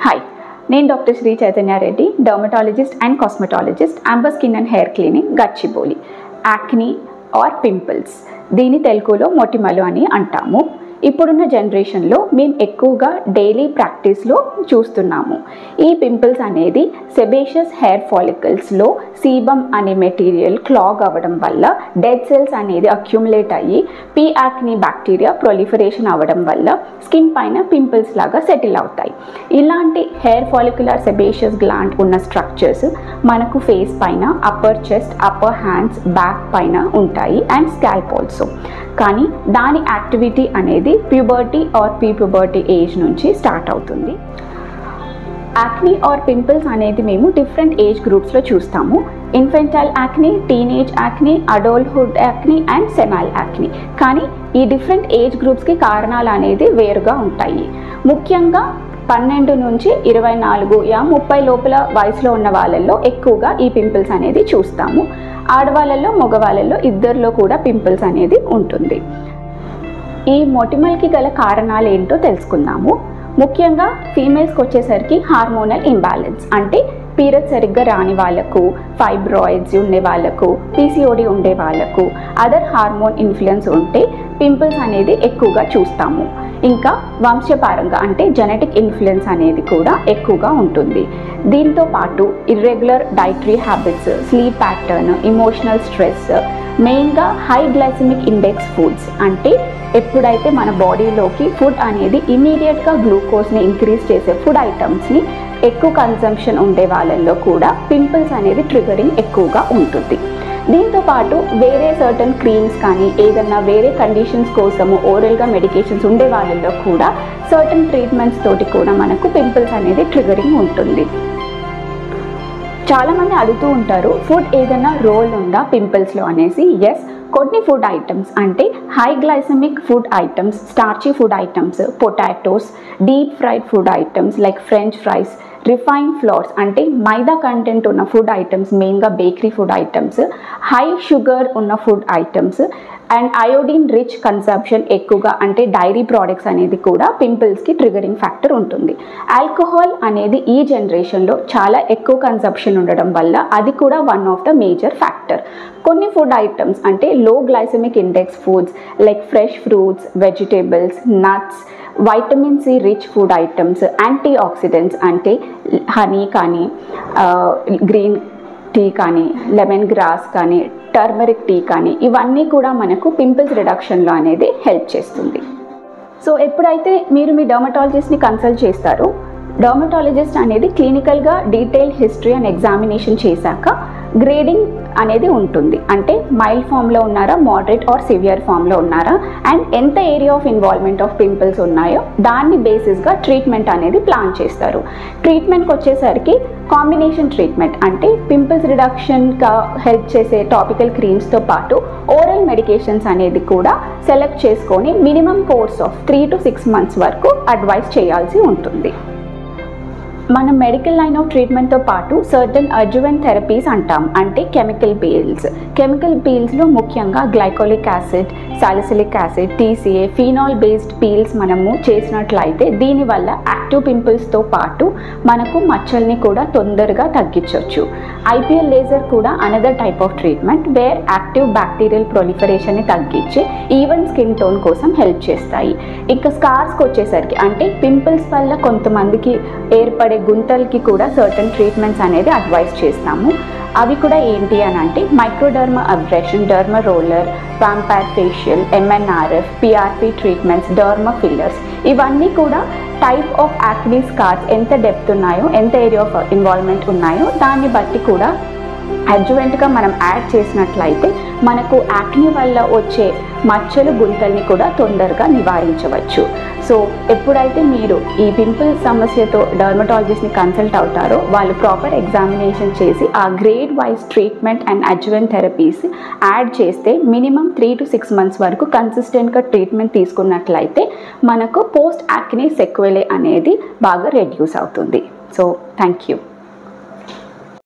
hi నేను doctor Sri Chaitanya Reddy dermatologist and cosmetologist Amber skin and hair clinic Gachibowli acne or pimples దీని తెలుగులో మొటిమలు అని అంటాము ఇప్పుడున్న జనరేషన్లో మేము ఎక్కువగా డైలీ ప్రాక్టీస్లో చూస్తున్నాము ఈ పింపుల్స్ అనేది సెబేషియస్ హెయిర్ ఫాలికల్స్లో సీబమ్ అనే మెటీరియల్ క్లాగ్ అవ్వడం వల్ల డెడ్ సెల్స్ అనేది అక్యుములేట్ అయ్యి పీ యాక్ని బ్యాక్టీరియా ప్రొలిఫరేషన్ అవ్వడం వల్ల స్కిన్ పైన పింపుల్స్ లాగా సెటిల్ అవుతాయి ఇలాంటి హెయిర్ ఫాలిక్యులర్ సెబేషియస్ గ్లాండ్ ఉన్న స్ట్రక్చర్స్ మనకు ఫేస్ పైన upper chest upper hands back పైన ఉంటాయి అండ్ స్కాల్ప్ ఆల్సో కానీ దాని యాక్టివిటీ అనేది puberty or P puberty age నుంచి స్టార్ట్ అవుతుంది యాక్ని ఆర్ పింపుల్స్ అనేది మేము డిఫరెంట్ ఏజ్ గ్రూప్స్లో చూస్తాము infantile acne teenage acne adulthood acne and senile acne కానీ ఈ డిఫరెంట్ ఏజ్ గ్రూప్స్కి కారణాలు అనేది వేరుగా ఉంటాయి ముఖ్యంగా పన్నెండు నుంచి ఇరవై నాలుగు యా ముప్పై లోపల వయసులో ఉన్న వాళ్ళల్లో ఎక్కువగా ఈ పింపుల్స్ అనేది చూస్తాము ఆడవాళ్ళల్లో మగవాళ్ళల్లో ఇద్దరిలో కూడా పింపుల్స్ అనేది ఉంటుంది ఈ మొటిమల్కి గల కారణాలు ఏంటో తెలుసుకుందాము ముఖ్యంగా ఫీమేల్స్కి వచ్చేసరికి హార్మోనల్ ఇంబ్యాలెన్స్ అంటే పీరియడ్ సరిగ్గా రాని వాళ్ళకు ఫైబ్రాయిడ్స్ ఉండే వాళ్ళకు పీసీఓడి ఉండే వాళ్ళకు అదర్ హార్మోన్ ఇన్ఫ్లుయెన్స్ ఉంటే పింపుల్స్ అనేది ఎక్కువగా చూస్తాము ఇంకా వంశపారంగా అంటే జెనెటిక్ ఇన్ఫ్లుయెన్స్ అనేది కూడా ఎక్కువగా ఉంటుంది దీంతో పాటు irregular dietary habits sleep pattern emotional stress మెయిన్గా హై గ్లైసమిక్ ఇండెక్స్ ఫుడ్స్ అంటే ఎప్పుడైతే మన బాడీలోకి ఫుడ్ అనేది ఇమీడియట్గా గ్లూకోజ్ని ఇంక్రీజ్ చేసే ఫుడ్ ఐటమ్స్ని ఎక్కువ కన్సంప్షన్ ఉండే వాళ్ళల్లో కూడా పింపుల్స్ అనేది ట్రిగరింగ్ ఎక్కువగా ఉంటుంది దీంతో పాటు వేరే సర్టన్ క్రీమ్స్ కానీ ఏదన్నా వేరే కండిషన్స్ కోసము ఓరల్గా మెడికేషన్స్ ఉండే వాళ్ళల్లో కూడా సర్టన్ ట్రీట్మెంట్స్ తోటి కూడా మనకు పింపుల్స్ అనేది ట్రిగరింగ్ ఉంటుంది చాలామంది అడుగుతూ ఉంటారు ఫుడ్ ఏదైనా రోల్ ఉందా పింపుల్స్లో అనేసి ఎస్ కొన్ని ఫుడ్ ఐటమ్స్ అంటే high glycemic food items starchy food items potatoes deep fried food items like French fries refine flours అంటే మైదా కంటెంట్ ఉన్న ఫుడ్ ఐటమ్స్ మెయిన్గా bakery food items high sugar ఉన్న food items and iodine rich consumption ఎక్కువగా అంటే dairy products అనేది కూడా పింపుల్స్కి triggering factor ఉంటుంది ఆల్కహాల్ అనేది ఈ జనరేషన్లో చాలా ఎక్కువ కన్సంప్షన్ ఉండడం వల్ల అది కూడా one of the major factor కొన్ని ఫుడ్ ఐటమ్స్ అంటే low glycemic index foods like fresh fruits vegetables nuts vitamin C rich food items antioxidants అంటే హనీ కానీ గ్రీన్ టీ కానీ లెమన్ గ్రాస్ కానీ టర్మరిక్ టీ కానీ ఇవన్నీ కూడా మనకు పింపుల్స్ రిడక్షన్లో అనేది హెల్ప్ చేస్తుంది సో ఎప్పుడైతే మీరు మీ డర్మటాలజిస్ట్ని కన్సల్ట్ చేస్తారో డర్మటాలజిస్ట్ అనేది క్లినికల్గా డీటెయిల్ హిస్టరీ అండ్ ఎగ్జామినేషన్ చేశాక గ్రేడింగ్ అనేది ఉంటుంది అంటే మైల్డ్ ఫామ్లో ఉన్నారా మోడరేట్ ఆర్ సివియర్ ఫామ్లో ఉన్నారా అండ్ ఎంత area of involvement of pimples ఉన్నాయో దాన్ని బేసిస్గా ట్రీట్మెంట్ అనేది ప్లాన్ చేస్తారు ట్రీట్మెంట్కి వచ్చేసరికి కాంబినేషన్ ట్రీట్మెంట్ అంటే పింపుల్స్ రిడక్షన్గా హెల్ప్ చేసే టాపికల్ క్రీమ్స్తో పాటు ఓరల్ మెడికేషన్స్ అనేది కూడా సెలెక్ట్ చేసుకొని minimum course of three to six months వరకు అడ్వైస్ చేయాల్సి ఉంటుంది మన మెడికల్ లైన్ ఆఫ్ ట్రీట్మెంట్తో పాటు సర్టన్ అడ్జువెంట్ థెరపీస్ అంటాం అంటే కెమికల్ పీల్స్ కెమికల్ పీల్స్లో ముఖ్యంగా glycolic acid salicylic acid TCA phenol based peels మనము చేసినట్లయితే దీనివల్ల యాక్టివ్ పింపుల్స్తో పాటు మనకు మచ్చల్ని కూడా తొందరగా తగ్గించవచ్చు ఐపీఎల్ లేజర్ కూడా another type of treatment where active bacterial ప్రొలిఫరేషన్ని తగ్గించి ఈవెన్ స్కిన్ టోన్ కోసం హెల్ప్ చేస్తాయి ఇంకా స్కార్స్కి వచ్చేసరికి అంటే పింపుల్స్ వల్ల కొంతమందికి ఏర్పడే గుంతలకి కూడా సర్టన్ ట్రీట్మెంట్స్ అనేది అడ్వైస్ చేస్తాము అవి కూడా ఏంటి అని అంటే microdermabrasion derma roller vampire facial MNRF PRP treatments derma fillers ఇవన్నీ కూడా టైప్ ఆఫ్ యాక్ని స్కార్స్ ఎంత డెప్త్ ఉన్నాయో ఎంత ఏరియా ఆఫ్ ఇన్వాల్వ్మెంట్ ఉన్నాయో దాన్ని బట్టి కూడా అడ్జువెంట్గా మనం యాడ్ చేసినట్లయితే మనకు యాక్ని వల్ల వచ్చే మచ్చలు గుంతల్ని కూడా తొందరగా నివారించవచ్చు సో ఎప్పుడైతే మీరు ఈ పింపుల్ సమస్యతో డర్మటాలజిస్ట్ని కన్సల్ట్ అవుతారో వాళ్ళు ప్రాపర్ ఎగ్జామినేషన్ చేసి ఆ grade wise treatment and adjuvant therapies add చేస్తే minimum three to six months వరకు కన్సిస్టెంట్గా ట్రీట్మెంట్ తీసుకున్నట్లయితే మనకు పోస్ట్ యాక్ని సెక్వెలే అనేది బాగా రెడ్యూస్ అవుతుంది సో థ్యాంక్ యూ